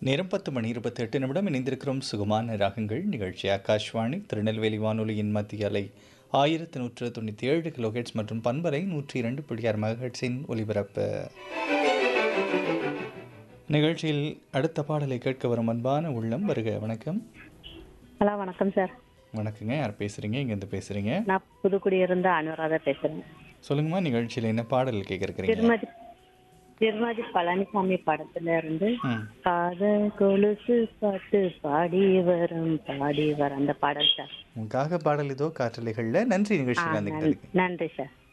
நேரம் பத்து மணி இருபத்தி எட்டு நிமிடம் இணைந்திருக்கிறோம் சுகமான ராகங்கள் நிகழ்ச்சி ஆகாஷ்வாணி திருநெல்வேலி வானொலியின் மத்திய அலை ஆயிரத்தி நூற்று தொண்ணூற்றி ஏழு கிலோஹெட்ஸ் மற்றும் பண்பலை நூற்றி இரண்டு புள்ளி ஆறு மெகாஹெட்ஸின் ஒலிபரப்பு நிகழ்ச்சியில் அடுத்த பாடலை கேட்க வரும் அன்பான உள்ளம் வருக வணக்கம் ஹலோ வணக்கம் சார் வணக்கங்க யார் பேசுகிறீங்க இங்கேருந்து பேசுகிறீங்க நான் புதுக்குடியிருந்து அனுராதா பேசுறேன் சொல்லுங்கம்மா நிகழ்ச்சியில் என்ன பாடல் கேட்க இருக்கிறீங்க திருமதி திருமதி பழனிசாமி படத்துல இருந்து ம் காத கொலுசு பாட்டு பாடி வரும் பாடி வரும் அந்த பாடல் சார் உங்களுக்காக பாடல் இதோ காற்றலைகளில் நன்றி ஆ, நிகழ்ச்சியில் நன்றி வந்துக்கிட்டு நன்றி சார்